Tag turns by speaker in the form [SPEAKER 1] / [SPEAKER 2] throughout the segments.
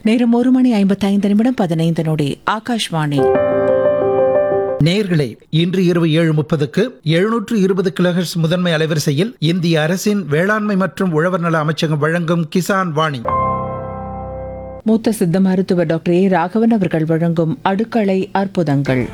[SPEAKER 1] நேரம் ஒரு மணி ஐம்பத்தைந்து நிமிடம் பதினைந்து நொடி ஆகாஷ்வாணி
[SPEAKER 2] நேயர்களே இன்று இரவு ஏழு முப்பதுக்கு எழுநூற்று இருபது கிலோஹெர்ட்ஸ் முதன்மை அலைவரிசையில் இந்திய அரசின் வேளாண்மை மற்றும் உழவர் நல அமைச்சகம் வழங்கும் கிசான் வாணி
[SPEAKER 1] மூத்த சித்த மருத்துவர் டாக்டர் ஏ ராகவன் அவர்கள் வழங்கும் அடுக்களை அற்புதங்கள்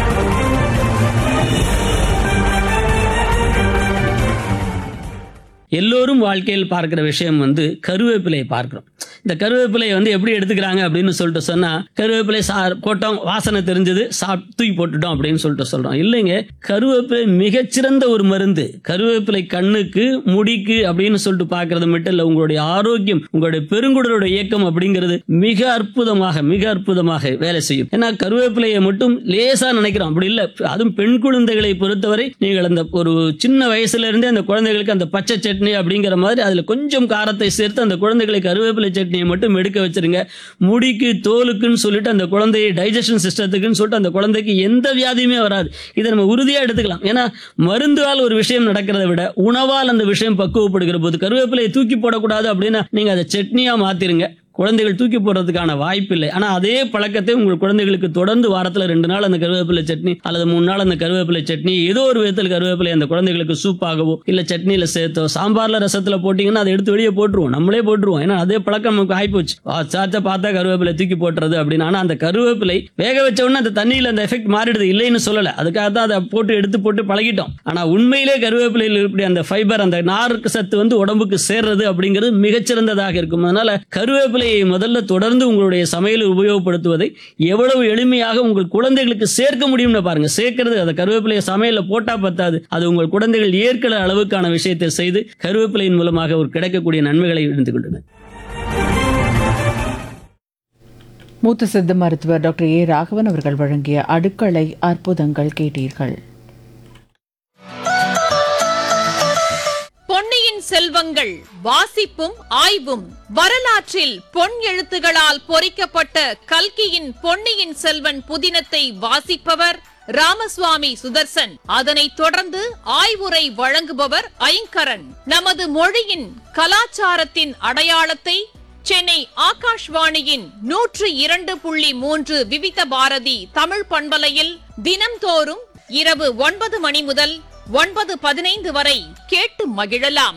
[SPEAKER 3] எல்லோரும் வாழ்க்கையில் பார்க்கிற விஷயம் வந்து கருவேப்பிலையை பார்க்கிறோம் இந்த கருவேப்பிலையை வந்து எப்படி எடுத்துக்கிறாங்க அப்படின்னு சொல்லிட்டு சொன்னா கருவேப்பிலை சா போட்டோம் வாசனை தெரிஞ்சது சாப் தூக்கி போட்டுட்டோம் அப்படின்னு சொல்லிட்டு சொல்றோம் இல்லைங்க கருவேப்பிலை மிகச்சிறந்த ஒரு மருந்து கருவேப்பிலை கண்ணுக்கு முடிக்கு அப்படின்னு சொல்லிட்டு பார்க்கறது மட்டும் இல்லை உங்களுடைய ஆரோக்கியம் உங்களுடைய பெருங்குடலோட இயக்கம் அப்படிங்கிறது மிக அற்புதமாக மிக அற்புதமாக வேலை செய்யும் ஏன்னா கருவேப்பிலையை மட்டும் லேசா நினைக்கிறோம் அப்படி இல்லை அதுவும் பெண் குழந்தைகளை பொறுத்தவரை நீங்கள் அந்த ஒரு சின்ன வயசுல இருந்தே அந்த குழந்தைகளுக்கு அந்த பச்சை சட்னி அப்படிங்கிற மாதிரி அதுல கொஞ்சம் காரத்தை சேர்த்து அந்த குழந்தைகளை கருவேப்பிலை சட்னியை மட்டும் எடுக்க வச்சிருங்க முடிக்கு தோலுக்குன்னு சொல்லிட்டு அந்த குழந்தையை டைஜஷன் சிஸ்டத்துக்குன்னு சொல்லிட்டு அந்த குழந்தைக்கு எந்த வியாதியுமே வராது இதை நம்ம உறுதியா எடுத்துக்கலாம் ஏன்னா மருந்துவால் ஒரு விஷயம் நடக்கிறத விட உணவால் அந்த விஷயம் பக்குவப்படுகிற போது கருவேப்பிலையை தூக்கி போடக்கூடாது அப்படின்னா நீங்க அதை சட்னியா மாத்திருங்க குழந்தைகள் தூக்கி போடுறதுக்கான வாய்ப்பு இல்லை ஆனால் அதே பழக்கத்தை உங்கள் குழந்தைகளுக்கு தொடர்ந்து வாரத்தில் ரெண்டு நாள் அந்த கருவேப்பிலை சட்னி அல்லது மூணு நாள் அந்த கருவேப்பிலை சட்னி ஏதோ ஒரு விதத்தில் கருவேப்பிலை அந்த குழந்தைகளுக்கு சூப்பாகவோ இல்லை சட்னியில் சேர்த்தோ சாம்பாரில் ரசத்தில் போட்டிங்கன்னா அதை எடுத்து வெளியே போட்டுருவோம் நம்மளே போட்டுருவோம் ஏன்னா அதே பழக்கம் நமக்கு ஆகிப்போச்சு சாச்சா பார்த்தா கருவேப்பிலை தூக்கி போட்டுறது அப்படின்னு ஆனால் அந்த கருவேப்பிலை வேக வச்ச உடனே அந்த தண்ணியில் அந்த எஃபெக்ட் மாறிடுது இல்லைன்னு சொல்லலை அதுக்காக தான் அதை போட்டு எடுத்து போட்டு பழகிட்டோம் ஆனால் உண்மையிலே கருவேப்பிலையில் இருக்கக்கூடிய அந்த ஃபைபர் அந்த நாருக்கு சத்து வந்து உடம்புக்கு சேர்றது அப்படிங்கிறது மிகச்சிறந்ததாக இருக்கும் அதனால கருவேப்பிலையை முதல்ல தொடர்ந்து உங்களுடைய சமையலில் உபயோகப்படுத்துவதை எவ்வளவு எளிமையாக உங்கள் குழந்தைகளுக்கு சேர்க்க முடியும்னு பாருங்க சேர்க்கிறது அந்த கருவேப்பிலையை சமையலில் போட்டா பத்தாது அது உங்கள் குழந்தைகள் ஏற்கிற அளவுக்கான விஷயத்தை செய்து கருவேப்பிலையின் மூலமாக ஒரு கிடைக்கக்கூடிய நன்மைகளை இருந்து கொண்டன
[SPEAKER 1] மூத்த சித்த மருத்துவர் டாக்டர் ஏ ராகவன் அவர்கள் வழங்கிய அடுக்களை அற்புதங்கள் கேட்டீர்கள்
[SPEAKER 4] பொன்னியின் செல்வங்கள் வாசிப்பும் ஆய்வும் வரலாற்றில் பொன் எழுத்துகளால் பொறிக்கப்பட்ட கல்கியின் பொன்னியின் செல்வன் புதினத்தை வாசிப்பவர் ராமசுவாமி சுதர்சன் அதனைத் தொடர்ந்து ஆய்வுரை வழங்குபவர் ஐங்கரன் நமது மொழியின் கலாச்சாரத்தின் அடையாளத்தை சென்னை ஆகாஷ்வாணியின் நூற்று இரண்டு புள்ளி மூன்று விவித பாரதி தமிழ் பண்பலையில் தினம்தோறும் இரவு ஒன்பது மணி முதல் ஒன்பது பதினைந்து வரை கேட்டு மகிழலாம்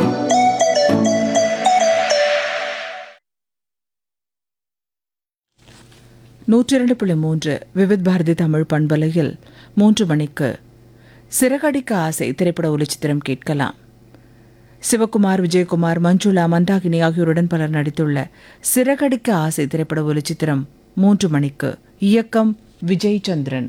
[SPEAKER 1] நூற்றி இரண்டு புள்ளி மூன்று விவித் பாரதி தமிழ் பண்பலையில் மூன்று மணிக்கு சிறகடிக்க ஆசை திரைப்பட ஒளிச்சித்திரம் கேட்கலாம் சிவகுமார் விஜயகுமார் மஞ்சுளா மந்தாகினி ஆகியோருடன் பலர் நடித்துள்ள சிறகடிக்க ஆசை திரைப்பட ஒளிச்சித்திரம் மூன்று மணிக்கு இயக்கம் விஜய் சந்திரன்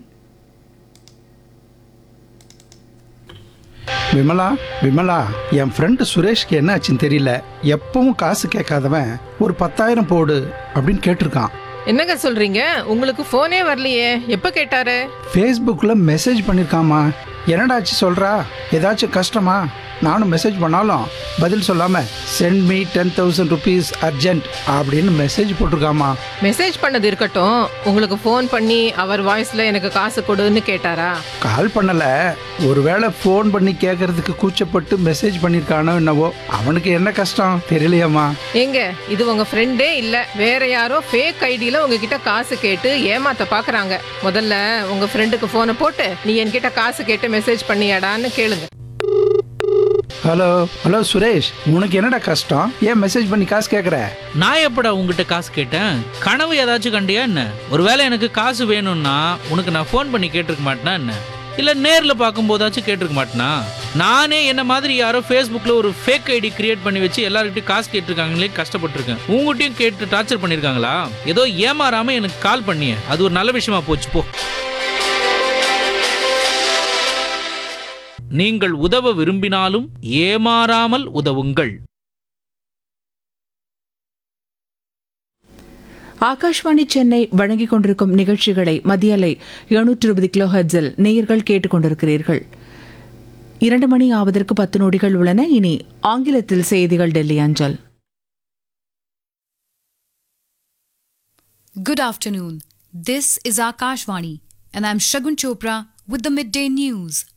[SPEAKER 2] விமலா விமலா என் ஃப்ரெண்டு சுரேஷ்க்கு என்ன ஆச்சுன்னு தெரியல எப்பவும் காசு கேட்காதவன் ஒரு பத்தாயிரம் போடு அப்படின்னு கேட்டிருக்கான்
[SPEAKER 5] என்னங்க சொல்றீங்க உங்களுக்கு போனே வரலையே எப்ப கேட்டாரு
[SPEAKER 2] ஃபேஸ்புக்கில் மெசேஜ் பண்ணியிருக்காமா என்னடாச்சு சொல்கிறா ஏதாச்சும் கஷ்டமா நானும் மெசேஜ் பண்ணாலும் பதில் சொல்லாமல் send me ten thousand rupees urgent அப்படின்னு மெசேஜ் போட்டிருக்காமா
[SPEAKER 5] மெசேஜ் பண்ணது இருக்கட்டும் உங்களுக்கு ஃபோன் பண்ணி அவர் வாய்ஸ்ல எனக்கு காசு கொடுன்னு கேட்டாரா
[SPEAKER 2] கால் பண்ணலை ஒருவேளை ஃபோன் பண்ணி கேட்கறதுக்கு கூச்சப்பட்டு மெசேஜ் பண்ணியிருக்கானோ என்னவோ அவனுக்கு என்ன கஷ்டம் தெரியலையாம்மா
[SPEAKER 5] ஏங்க இது உங்க ஃப்ரெண்டே இல்ல வேற யாரோ ஃபேக் ஐடியில உங்ககிட்ட காசு கேட்டு ஏமாத்த பாக்குறாங்க முதல்ல உங்க ஃப்ரெண்டுக்கு போனை போட்டு நீ என்கிட்ட காசு கேட்டு மெசேஜ் பண்ணியாடான்னு கேளுங்க
[SPEAKER 2] ஹலோ ஹலோ சுரேஷ் உனக்கு என்னடா கஷ்டம் ஏன் மெசேஜ் பண்ணி காசு கேட்குற
[SPEAKER 6] நான் எப்படா உங்ககிட்ட காசு கேட்டேன் கனவு ஏதாச்சும் கண்டியா என்ன ஒருவேளை எனக்கு காசு வேணும்னா உனக்கு நான் ஃபோன் பண்ணி கேட்டிருக்க மாட்டேனா என்ன இல்ல நேர்ல பார்க்கும்போதாச்சும் கேட்டிருக்க மாட்டேனா நானே என்ன மாதிரி யாரோ ஃபேஸ்புக்ல ஒரு ஃபேக் ஐடி கிரியேட் பண்ணி வச்சு எல்லார்கிட்டயும் காசு கேட்டிருக்காங்களே கஷ்டப்பட்டிருக்கேன் உங்ககிட்டயும் கேட்டு டார்ச்சர் பண்ணிருக்காங்களா ஏதோ ஏமாறாம எனக்கு கால் பண்ணிய அது ஒரு நல்ல விஷயமா போச்சு போ நீங்கள் உதவ விரும்பினாலும் ஏமாறாமல் உதவுங்கள்
[SPEAKER 1] ஆகாஷ்வாணி சென்னை வழங்கிக் கொண்டிருக்கும் நிகழ்ச்சிகளை மதியலை எழுநூற்று இருபது கிலோ ஹெர்ட்ஸில் நேயர்கள் கேட்டுக்கொண்டிருக்கிறீர்கள் இரண்டு மணி ஆவதற்கு பத்து நொடிகள் உள்ளன இனி ஆங்கிலத்தில் செய்திகள் டெல்லி அஞ்சல்
[SPEAKER 7] Good afternoon. This is Akashvani, and I'm Shagun Chopra with the midday news.